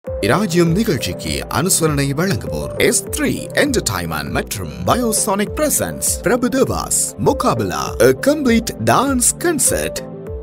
இராஜ்யம் நிகழ்ச்சிக்கு அனுசரணை வழங்குவோர் எஸ் த்ரீ என்டர்டைன்மெண்ட் மற்றும் பயோசானிக் presents Prabhudeva's Muqabla complete dance concert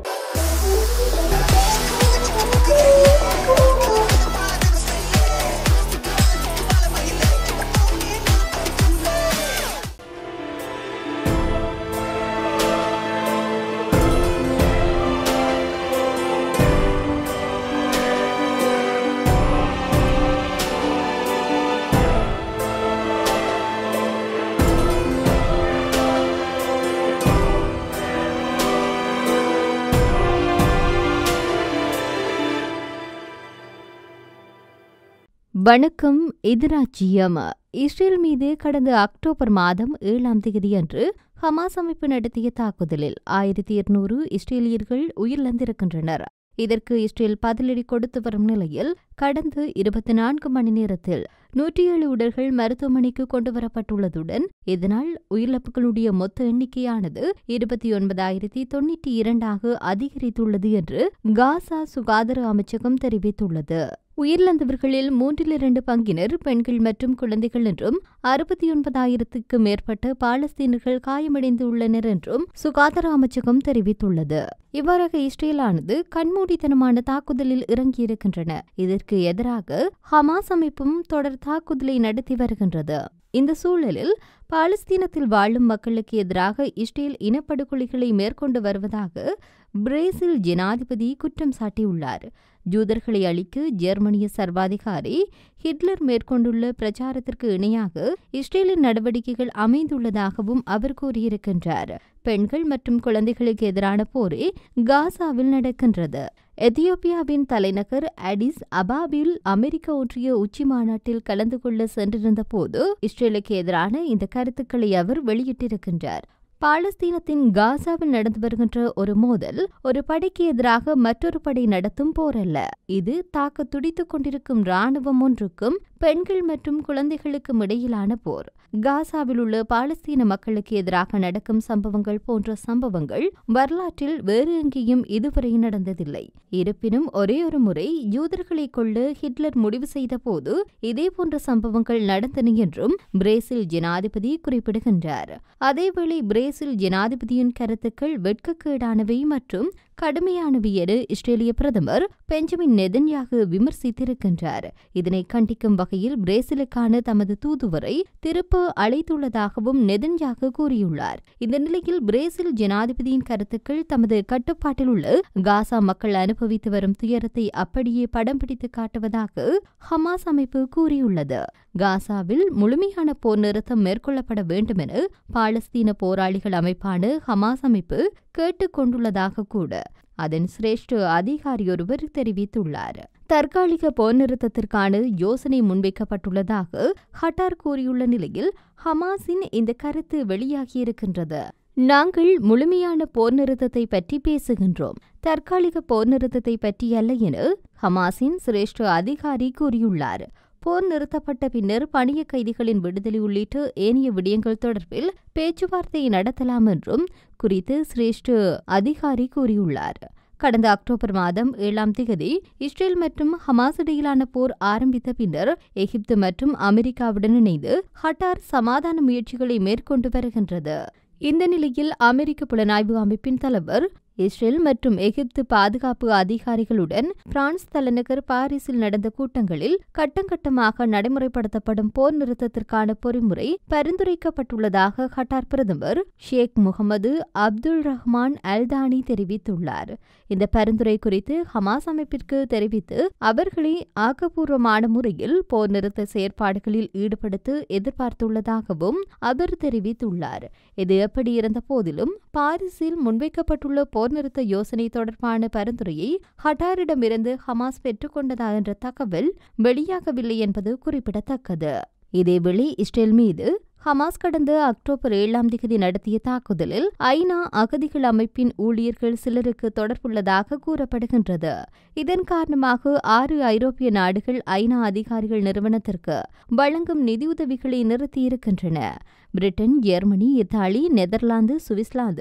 வணக்கம் எதிராச்சியம் இஸ்ரேல் மீது கடந்த அக்டோபர் மாதம் ஏழாம் தேதியன்று ஹமாஸ் அமைப்பு நடத்திய தாக்குதலில் ஆயிரத்தி இருநூறு இஸ்ரேலியர்கள் உயிரிழந்திருக்கின்றனர் இதற்கு இஸ்ரேல் பதிலடி கொடுத்து வரும் நிலையில் கடந்த இருபத்தி நான்கு மணி நேரத்தில் நூற்றி ஏழு உடல்கள் மருத்துவமனைக்கு கொண்டுவரப்பட்டுள்ளதுடன் இதனால் உயிரிழப்புகளுடைய மொத்த எண்ணிக்கையானது இருபத்தி ஒன்பதாயிரத்தி தொன்னூற்றி இரண்டாக அதிகரித்துள்ளது என்று காசா சுகாதார அமைச்சகம் தெரிவித்துள்ளது உயிரிழந்தவர்களில் மூன்றில் இரண்டு பங்கினர் பெண்கள் மற்றும் குழந்தைகள் என்றும் அறுபத்தி ஒன்பதாயிரத்துக்கு மேற்பட்ட பாலஸ்தீனர்கள் காயமடைந்துள்ளனர் என்றும் சுகாதார அமைச்சகம் தெரிவித்துள்ளது இவ்வாறாக இஸ்ரேலானது கண்மூடித்தனமான தாக்குதலில் இறங்கியிருக்கின்றன இதற்கு எதிராக ஹமாஸ் அமைப்பும் தொடர் தாக்குதலை நடத்தி வருகின்றது இந்த சூழலில் பாலஸ்தீனத்தில் வாழும் மக்களுக்கு எதிராக இஸ்ரேல் இனப்படுகொலைகளை மேற்கொண்டு வருவதாக பிரேசில் ஜனாதிபதி குற்றம் சாட்டியுள்ளார் ஜூதர்களை அழிக்க ஜெர்மனிய சர்வாதிகாரி ஹிட்லர் மேற்கொண்டுள்ள பிரச்சாரத்திற்கு இணையாக இஸ்ரேலின் நடவடிக்கைகள் அமைந்துள்ளதாகவும் அவர் கூறியிருக்கின்றார் பெண்கள் மற்றும் குழந்தைகளுக்கு எதிரான போரே காசாவில் நடக்கின்றது எத்தியோப்பியாவின் தலைநகர் அடிஸ் அபாபில் அமெரிக்க ஒன்றிய உச்சி மாநாட்டில் கலந்து கொள்ள சென்றிருந்த போது இஸ்ரேலுக்கு எதிரான இந்த கருத்துக்களை அவர் வெளியிட்டிருக்கின்றார் பாலஸ்தீனத்தின் காசாவில் நடந்து வருகின்ற ஒரு மோதல் ஒரு படைக்கு எதிராக மற்றொரு படை நடத்தும் போரல்ல இது தாக்க துடித்துக் கொண்டிருக்கும் ராணுவம் ஒன்றுக்கும் பெண்கள் மற்றும் குழந்தைகளுக்கும் இடையிலான போர் காசாவில் உள்ள பாலஸ்தீன மக்களுக்கு எதிராக நடக்கும் சம்பவங்கள் போன்ற சம்பவங்கள் வரலாற்றில் வேறு எங்கேயும் இதுவரை நடந்ததில்லை இருப்பினும் ஒரே ஒரு முறை யூதர்களை கொள்ள ஹிட்லர் முடிவு செய்த போது இதே போன்ற சம்பவங்கள் நடந்தன என்றும் பிரேசில் ஜனாதிபதி குறிப்பிடுகின்றார் அதேவேளை பிரேசில் ஜனாதிபதியின் கருத்துக்கள் வெட்கக்கேடானவை மற்றும் கடுமையானவை என இஸ்ரேலிய பிரதமர் பெஞ்சமின் நெதன்யாகு விமர்சித்திருக்கின்றார் இதனை கண்டிக்கும் வகையில் பிரேசிலுக்கான தமது தூதுவரை திருப்ப அழைத்துள்ளதாகவும் நெதன்யாகு கூறியுள்ளார் இந்த நிலையில் பிரேசில் ஜனாதிபதியின் கருத்துக்கள் தமது கட்டுப்பாட்டில் உள்ள காசா மக்கள் அனுபவித்து வரும் துயரத்தை அப்படியே படம் பிடித்து காட்டுவதாக ஹமாஸ் அமைப்பு கூறியுள்ளது காசாவில் முழுமையான போர் நிறுத்தம் மேற்கொள்ளப்பட வேண்டும் என பாலஸ்தீன போராளிகள் அமைப்பான ஹமாஸ் அமைப்பு கேட்டுக் கொண்டுள்ளதாக கூட அதன் சிரேஷ்ட அதிகாரி ஒருவர் தெரிவித்துள்ளார் தற்காலிக போர் நிறுத்தத்திற்கான யோசனை முன்வைக்கப்பட்டுள்ளதாக ஹட்டார் கூறியுள்ள நிலையில் ஹமாஸின் இந்த கருத்து வெளியாகியிருக்கின்றது நாங்கள் முழுமையான போர் நிறுத்தத்தை பற்றி பேசுகின்றோம் தற்காலிக போர் நிறுத்தத்தை பற்றி அல்ல என ஹமாஸின் சிரேஷ்ட அதிகாரி கூறியுள்ளார் போர் நிறுத்தப்பட்ட பின்னர் பணிய கைதிகளின் விடுதலை உள்ளிட்ட ஏனைய விடயங்கள் தொடர்பில் பேச்சுவார்த்தை நடத்தலாம் என்றும் குறித்து சிரேஷ்ட அதிகாரி கூறியுள்ளார் கடந்த அக்டோபர் மாதம் ஏழாம் தேதி இஸ்ரேல் மற்றும் ஹமாஸ் இடையிலான போர் ஆரம்பித்த பின்னர் எகிப்து மற்றும் அமெரிக்காவுடன் இணைந்து ஹட்டார் சமாதான முயற்சிகளை மேற்கொண்டு வருகின்றது இந்த நிலையில் அமெரிக்க புலனாய்வு அமைப்பின் தலைவர் இஸ்ரேல் மற்றும் எகிப்து பாதுகாப்பு அதிகாரிகளுடன் பிரான்ஸ் தலைநகர் பாரிஸில் நடந்த கூட்டங்களில் கட்டங்கட்டமாக நடைமுறைப்படுத்தப்படும் போர் நிறுத்தத்திற்கான பொறிமுறை பரிந்துரைக்கப்பட்டுள்ளதாக கட்டார் பிரதமர் Sheikh Mohammed Abdul Rahman Al Thani தெரிவித்துள்ளார் இந்த பரிந்துரை குறித்து ஹமாஸ் அமைப்பிற்கு தெரிவித்து அவர்களை ஆக்கப்பூர்வமான முறையில் போர் நிறுத்த செயற்பாடுகளில் ஈடுபடுத்த எதிர்பார்த்துள்ளதாகவும் அவர் தெரிவித்துள்ளார் இது எப்படி இருந்த போதிலும் பாரிஸில் முன்வைக்கப்பட்டுள்ள போர் நிறுத்த யோசனை தொடர்பான பரிந்துரையை ஹட்டாரிடமிருந்து ஹமாஸ் பெற்றுக்கொண்டதா என்ற தகவல் வெளியாகவில்லை என்பது குறிப்பிடத்தக்கது இதேவேளை இஸ்ரேல் மீது ஹமாஸ் கடந்த அக்டோபர் ஏழாம் தேதி நடத்திய தாக்குதலில் ஐநா அகதிகள் அமைப்பின் ஊழியர்கள் சிலருக்கு தொடர்புள்ளதாக கூறப்படுகின்றது இதன் காரணமாக ஆறு ஐரோப்பிய நாடுகள் ஐநா அதிகாரிகள் நிறுவனத்திற்கு வழங்கும் நிதியுதவிகளை நிறுத்தியிருக்கின்றன Britain Germany Italy Netherlands Switzerland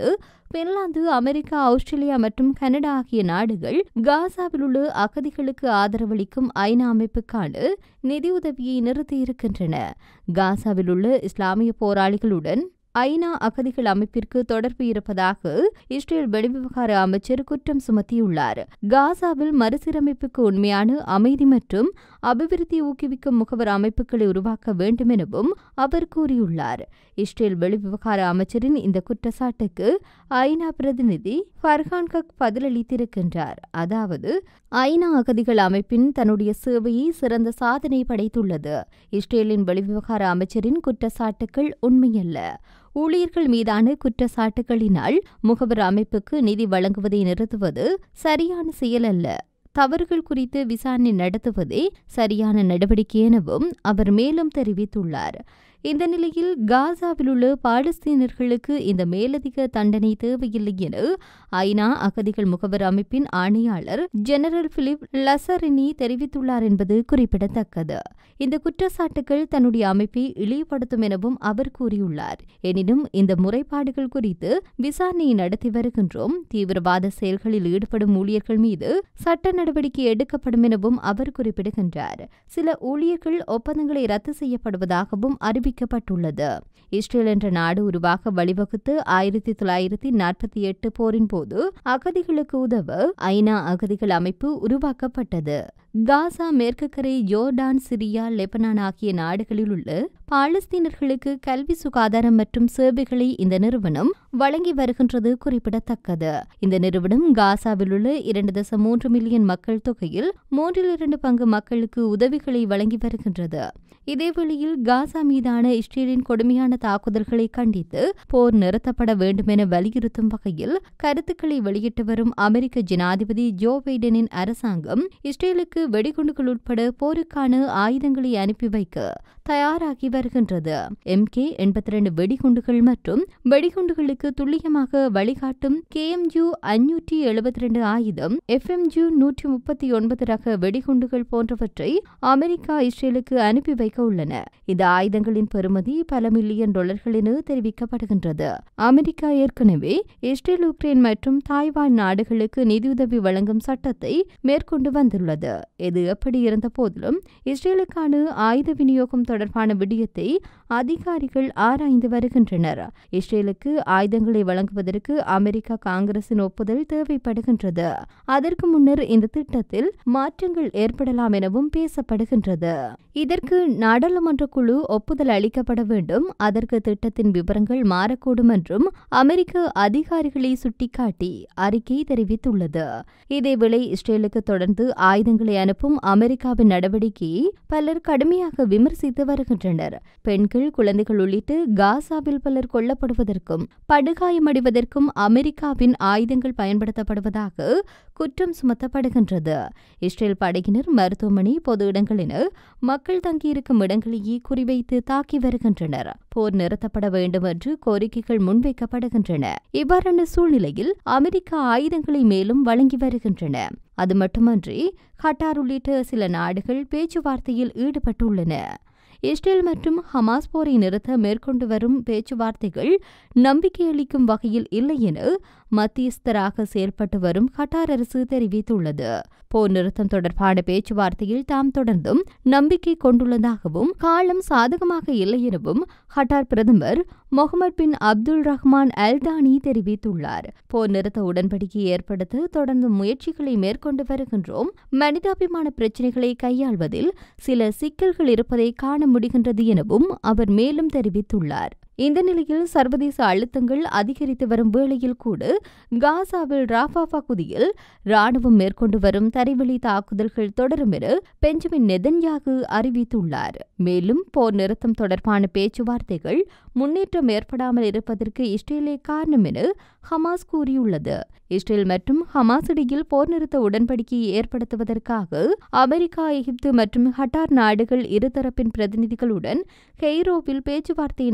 Finland America Australia மற்றும் கனடா ஆகிய நாடுகள் காசாவில் உள்ள அகதிகளுக்கு ஆதரவளிக்கும் ஐநா அமைப்புக்கான நிதியுதவியை நிறுத்தியிருக்கின்றன காசாவில் உள்ள இஸ்லாமிய போராளிகளுடன் ஐநா அகதிகள் அமைப்பிற்கு தொடர்பு இருப்பதாக இஸ்ரேல் வெளிவிவகார அமைச்சர் குற்றம் சுமத்தியுள்ளார் காசாவில் மறுசீரமைப்புக்கு உண்மையான அமைதி மற்றும் அபிவிருத்தி ஊக்குவிக்கும் முகவர் அமைப்புகளை உருவாக்க வேண்டும் எனவும் அவர் கூறியுள்ளார் இஸ்ரேல் வெளிவிவகார அமைச்சரின் இந்த குற்றச்சாட்டுக்கு ஐநா பிரதிநிதி ஃபர்ஹான் கக் பதிலளித்திருக்கின்றார் அதாவது ஐநா அகதிகள் அமைப்பின் தன்னுடைய சேவையை சிறந்த சாதனை படைத்துள்ளது இஸ்ரேலின் வெளிவிவகார அமைச்சரின் குற்றச்சாட்டுகள் உண்மையல்ல ஊழியர்கள் மீதான குற்றச்சாட்டுகளினால் முகவர் அமைப்புக்கு நிதி வழங்குவதை நிறுத்துவது சரியான செயல் அல்ல தவறுகள் குறித்து விசாரணை நடத்துவதே சரியான நடவடிக்கை எனவும் அவர் மேலும் தெரிவித்துள்ளார் இந்த நிலையில் காசாவில் உள்ள பாலஸ்தீனர்களுக்கு இந்த மேலதிக தண்டனை தேவையில்லை என ஐநா அகதிகள் முகவர் அமைப்பின் ஆணையாளர் ஜெனரல் பிலிப் லசரினி தெரிவித்துள்ளார் என்பது குறிப்பிடத்தக்கது இந்த குற்றச்சாட்டுகள் தன்னுடைய அமைப்பை இழிவுபடுத்தும் எனவும் அவர் கூறியுள்ளார் எனினும் இந்த முறைப்பாடுகள் குறித்து விசாரணை நடத்தி வருகின்றோம் தீவிரவாத செயல்களில் ஈடுபடும் ஊழியர்கள் மீது சட்ட நடவடிக்கை எடுக்கப்படும் எனவும் அவர் குறிப்பிடுகின்றார் சில ஊழியர்கள் ஒப்பந்தங்களை ரத்து செய்யப்படுவதாகவும் அறிவிக்கப்பட்டுள்ளது இஸ்ரேல் என்ற நாடு உருவாக வழிவகுத்து ஆயிரத்தி தொள்ளாயிரத்தி நாற்பத்தி எட்டு போரின் போது அகதிகளுக்கு உதவ ஐநா அகதிகள் அமைப்பு உருவாக்கப்பட்டது காசா மேற்கு கரை ஜோர்டான் சிரியா லெபனான் ஆகிய நாடுகளில் உள்ள பாலஸ்தீனர்களுக்கு கல்வி சுகாதாரம் மற்றும் சேவைகளை இந்த நிறுவனம் வழங்கி வருகின்றது குறிப்பிடத்தக்கது இந்த நிறுவனம் காசாவில் உள்ள இரண்டு தசம் மூன்று மில்லியன் மக்கள் தொகையில் மூன்றில் இரண்டு பங்கு மக்களுக்கு உதவிகளை வழங்கி வருகின்றது இதேவேளையில் காசா மீதான இஸ்ரேலின் கொடுமையான தாக்குதல்களை கண்டித்து போர் நிறுத்தப்பட வேண்டும் என வலியுறுத்தும் வகையில் கருத்துக்களை வெளியிட்டு வரும் அமெரிக்க ஜனாதிபதி ஜோ பைடனின் அரசாங்கம் இஸ்ரேலுக்கு வெடிகுண்டுகள் உட்பட போருக்கான ஆயுதங்களை அனுப்பி வைக்க தயாராகி வருகின்றது எம் கே எண்பத்தி ரெண்டு வெடிகுண்டுகள் மற்றும் வெடிகுண்டுகளுக்கு துல்லியமாக வழிகாட்டும் கே எம் ஜூ அஞ்சூற்றி எழுபத்தி ரெண்டு ஆயுதம் எஃப் எம் ஜூ நூற்றி முப்பத்தி ஒன்பது ரக வெடிகுண்டுகள் போன்றவற்றை அமெரிக்கா இஸ்ரேலுக்கு அனுப்பி வைக்க உள்ளன இந்த ஆயுதங்களின் பெறுமதி பல மில்லியன் டாலர்கள் என தெரிவிக்கப்படுகின்றது அமெரிக்கா ஏற்கனவே இஸ்ரேல் உக்ரைன் மற்றும் தாய்வான் நாடுகளுக்கு நிதியுதவி வழங்கும் சட்டத்தை மேற்கொண்டு வந்துள்ளது இது எப்படி இருந்த போதிலும் இஸ்ரேலுக்கான ஆயுத விநியோகம் தொடர்பான விடயத்தை அதிகாரிகள் ஆராய்ந்து வருகின்றனர் இஸ்ரேலுக்கு ஆயுதங்களை வழங்குவதற்கு அமெரிக்கா காங்கிரசின் ஒப்புதல் தேவைப்படுகின்றது அதற்கு முன்னர் இந்த திட்டத்தில் மாற்றங்கள் ஏற்படலாம் எனவும் பேசப்படுகின்றது இதற்கு நாடாளுமன்ற குழு ஒப்புதல் அளிக்கப்பட வேண்டும் அதற்கு திட்டத்தின் விவரங்கள் மாறக்கூடும் என்றும் அமெரிக்க அதிகாரிகளை சுட்டிக்காட்டி அறிக்கை தெரிவித்துள்ளது இதேவேளை இஸ்ரேலுக்கு தொடர்ந்து ஆயுதங்களை அனுப்பும் அமெரிக்காவின் நடவடிக்கையை பலர் கடுமையாக விமர்சித்து வருகின்றனர் பெண்கள் குழந்தைகள் உள்ளிட்டு காசாவில் பலர் கொல்லப்படுவதற்கும் படுகாயமடைவதற்கும் அமெரிக்காவின் ஆயுதங்கள் பயன்படுத்தப்படுவதாக குற்றம் சுமத்தப்படுகின்றது இஸ்ரேல் படையினர் மருத்துவமனை பொது இடங்கள் என மக்கள் தங்கியிருக்கும் இடங்களையே குறிவைத்து தாக்கி வருகின்றனர் போர் நிறுத்தப்பட வேண்டும் என்று கோரிக்கைகள் முன்வைக்கப்படுகின்றன இவ்வாறான சூழ்நிலையில் அமெரிக்கா ஆயுதங்களை மேலும் வழங்கி வருகின்றன அது மட்டுமன்றி கட்டார் உள்ளிட்ட சில நாடுகள் பேச்சுவார்த்தையில் ஈடுபட்டுள்ளன இஸ்ரேல் மற்றும் ஹமாஸ் போரை நிறுத்த மேற்கொண்டு வரும் பேச்சுவார்த்தைகள் நம்பிக்கையளிக்கும் வகையில் இல்லை என மத்தியஸ்தராக செயல்பட்டு வரும் கட்டார் அரசு தெரிவித்துள்ளது போர் நிறுத்தம் தொடர்பான பேச்சுவார்த்தையில் தாம் தொடர்ந்தும் நம்பிக்கை கொண்டுள்ளதாகவும் காலம் சாதகமாக இல்லை எனவும் கட்டார் பிரதமர் Mohammed bin Abdul Rahman Al Thani தெரிவித்துள்ளார் போர் நிறுத்த உடன்படிக்கை ஏற்படுத்த தொடர்ந்து முயற்சிகளை மேற்கொண்டு வருகின்றோம் மனிதாபிமான பிரச்சினைகளை கையாள்வதில் சில சிக்கல்கள் இருப்பதை காண முடிகின்றது எனவும் அவர் மேலும் தெரிவித்துள்ளார் இந்த நிலையில் சர்வதேச அழுத்தங்கள் அதிகரித்து வரும் வேளையில் கூட காசாவில் ராஃபா பகுதியில் ராணுவம் மேற்கொண்டு வரும் தரைவழி தாக்குதல்கள் தொடரும் என பெஞ்சமின் நெதன்யாகு அறிவித்துள்ளார் மேலும் போர் நிறுத்தம் தொடர்பான பேச்சுவார்த்தைகள் முன்னேற்றம் ஏற்படாமல் இருப்பதற்கு இஸ்ரேலே காரணம் என ஹமாஸ் கூறியுள்ளது இஸ்ரேல் மற்றும் ஹமாஸ் இடையில் போர் நிறுத்த உடன்படிக்கையை ஏற்படுத்துவதற்காக அமெரிக்கா எகிப்து மற்றும் ஹட்டார் நாடுகள் இருதரப்பின் பிரதிநிதிகளுடன் கெய்ரோவில் பேச்சுவார்த்தை நடத்தி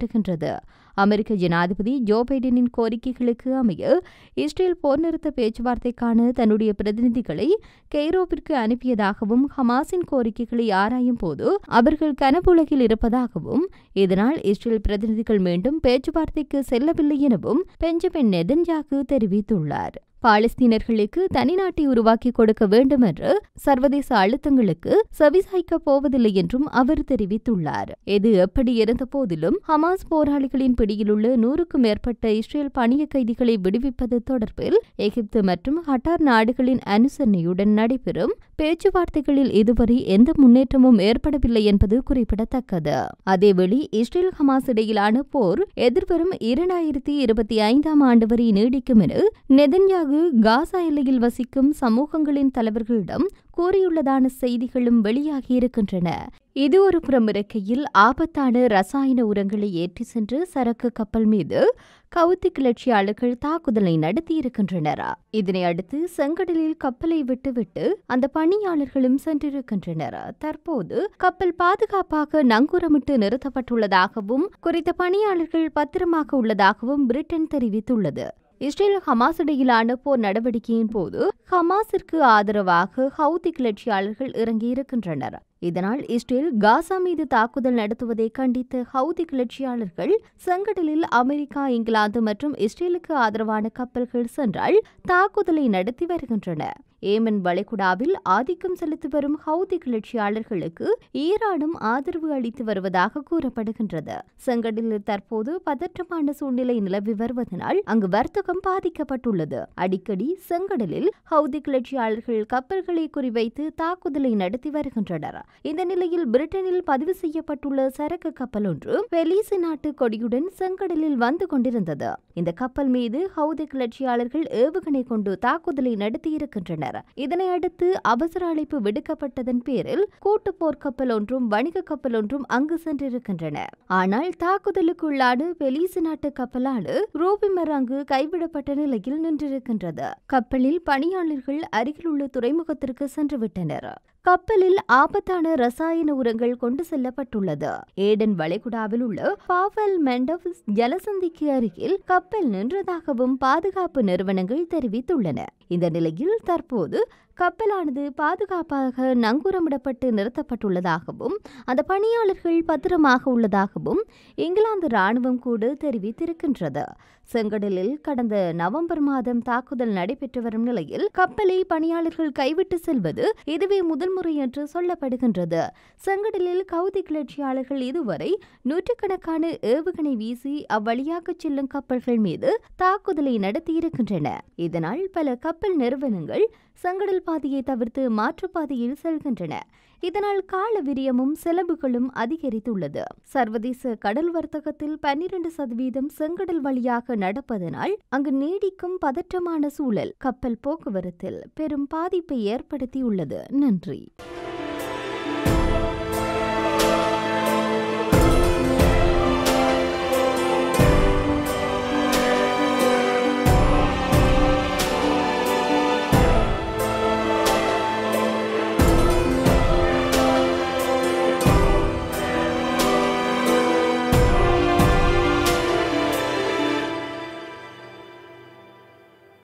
வருகின்றது அமெரிக்க ஜனாதிபதி ஜோ பைடனின் கோரிக்கைகளுக்கு அமைய இஸ்ரேல் போர் நிறுத்த பேச்சுவார்த்தைக்கான தன்னுடைய பிரதிநிதிகளை கெய்ரோவிற்கு அனுப்பியதாகவும் ஹமாஸின் கோரிக்கைகளை ஆராயும் போது அவர்கள் கனவுலகில் இருப்பதாகவும் இதனால் இஸ்ரேல் பிரதிநிதிகள் மீண்டும் பேச்சுவார்த்தைக்கு செல்லவில்லை எனவும் பெஞ்சமின் நெதன்யாகு தெரிவித்துள்ளார் பாலஸ்தீனர்களுக்கு தனிநாட்டை உருவாக்கி கொடுக்க வேண்டும் என்று சர்வதேச அழுத்தங்களுக்கு செவிசாய்க்கப் போவதில்லை என்றும் அவர் தெரிவித்துள்ளார் எது எப்படி இருந்த போதிலும் ஹமாஸ் போராளிகளின் பிடியிலுள்ள நூறுக்கும் மேற்பட்ட இஸ்ரேல் பணிய கைதிகளை விடுவிப்பது தொடர்பில் எகிப்து மற்றும் ஹட்டார் நாடுகளின் அனுசரணையுடன் நடைபெறும் பேச்சுவார்த்தைகளில் இதுவரை எந்த முன்னேற்றமும் ஏற்படவில்லை என்பது குறிப்பிடத்தக்கது அதேவேளை இஸ்ரேல் ஹமாஸ் இடையிலான போர் எதிர்வரும் இரண்டாயிரத்தி இருபத்தி ஐந்தாம் ஆண்டு வரை நீடிக்கும் என நெதன்யாகு காசா எல்லையில் வசிக்கும் சமூகங்களின் தலைவர்களிடம் கூறியுள்ளதான செய்திகளும் வெளியாகியிருக்கின்றன இது ஒரு புறம் இருக்கையில் ஆபத்தான ரசாயன உரங்களை ஏற்றி சென்று சரக்கு கப்பல் மீது கவுத்தி கிளர்ச்சியாளர்கள் தாக்குதலை நடத்தியிருக்கின்றனர் இதனை அடுத்து செங்கடலில் கப்பலை விட்டுவிட்டு அந்த பணியாளர்களும் சென்றிருக்கின்றனர் தற்போது கப்பல் பாதுகாப்பாக நங்கூரமிட்டு நிறுத்தப்பட்டுள்ளதாகவும் குறித்த பணியாளர்கள் பத்திரமாக உள்ளதாகவும் பிரிட்டன் தெரிவித்துள்ளது இஸ்ரேல் ஹமாஸ் இடையிலான போர் நடவடிக்கையின் போது ஹமாஸிற்கு ஆதரவாக ஹவுதி கிளர்ச்சியாளர்கள் இறங்கியிருக்கின்றனர் இதனால் இஸ்ரேல் காசா மீது தாக்குதல் நடத்துவதை கண்டித்த ஹவுதி கிளர்ச்சியாளர்கள் செங்கடலில் அமெரிக்கா இங்கிலாந்து மற்றும் இஸ்ரேலுக்கு ஆதரவான கப்பல்கள் சென்றால் தாக்குதலை நடத்தி வருகின்றன ஏமன் வளைகுடாவில் ஆதிக்கம் செலுத்தி வரும் ஹவுதி கிளர்ச்சியாளர்களுக்கு ஈரானும் ஆதரவு அளித்து வருவதாக கூறப்படுகின்றது செங்கடலில் தற்போது பதற்றமான சூழ்நிலை நிலவி வருவதனால் அங்கு வர்த்தகம் பாதிக்கப்பட்டுள்ளது அடிக்கடி செங்கடலில் ஹவுதி கிளர்ச்சியாளர்கள் கப்பல்களை குறிவைத்து தாக்குதலை நடத்தி வருகின்றனர் இந்த நிலையில் பிரிட்டனில் பதிவு செய்யப்பட்டுள்ள சரக்கு கப்பல் ஒன்று பெலிசி நாட்டு கொடியுடன் செங்கடலில் வந்து கொண்டிருந்தது இந்த கப்பல் மீது ஹவுதி கிளர்ச்சியாளர்கள் ஏவுகணை கொண்டு தாக்குதலை நடத்தியிருக்கின்றனர் இதனை அடுத்து அவசர அழைப்பு விடுக்கப்பட்டதன் பேரில் கூட்டு போர்க்கப்பல் ஒன்றும் வணிக கப்பல் ஒன்றும் அங்கு சென்றிருக்கின்றன ஆனால் தாக்குதலுக்குள்ளான பெலிசி நாட்டு கப்பலான ரூபிமர் அங்கு கைவிடப்பட்ட நிலையில் நின்றிருக்கின்றது கப்பலில் பணியாளர்கள் அருகிலுள்ள துறைமுகத்திற்கு சென்றுவிட்டனர் கப்பலில் ஆபத்தான ரசாயன உரங்கள் கொண்டு செல்லப்பட்டுள்ளது ஏடன் வளைகுடாவில் உள்ள பாவல் மெண்டவ் ஜலசந்திக்கு அருகில் கப்பல் நின்றதாகவும் பாதுகாப்பு நிறுவனங்கள் தெரிவித்துள்ளன இந்த நிலையில் தற்போது கப்பலானது பாதுகாப்பாக நங்கூரமிடப்பட்டு நிறுத்தப்பட்டுள்ளதாகவும் அந்த பணியாளர்கள் பத்திரமாக உள்ளதாகவும் இங்கிலாந்து ராணுவம் கூட தெரிவித்திருக்கின்றது செங்கடலில் கடந்த நவம்பர் மாதம் தாக்குதல் நடைபெற்று வரும் நிலையில் கப்பலை பணியாளர்கள் கைவிட்டு செல்வது இதுவே முதல் முறை என்று சொல்லப்படுகின்றது செங்கடலில் கவுதி கிளர்ச்சியாளர்கள் இதுவரை நூற்றுக்கணக்கான ஏவுகணை வீசி அவ்வழியாக செல்லும் கப்பல்கள் மீது தாக்குதலை நடத்தியிருக்கின்றன இதனால் பல கப்பல் நிறுவனங்கள் செங்கடல் பாதையை தவிர்த்து மாற்றுப்பாதையில் செல்கின்றன இதனால் கால விரியமும் செலவுகளும் அதிகரித்துள்ளது சர்வதேச கடல் வர்த்தகத்தில் பன்னிரண்டு சதவீதம் செங்கடல் வழியாக நடப்பதனால் அங்கு நீடிக்கும் பதற்றமான சூழல் கப்பல் போக்குவரத்தில் பெரும் பாதிப்பை ஏற்படுத்தியுள்ளது நன்றி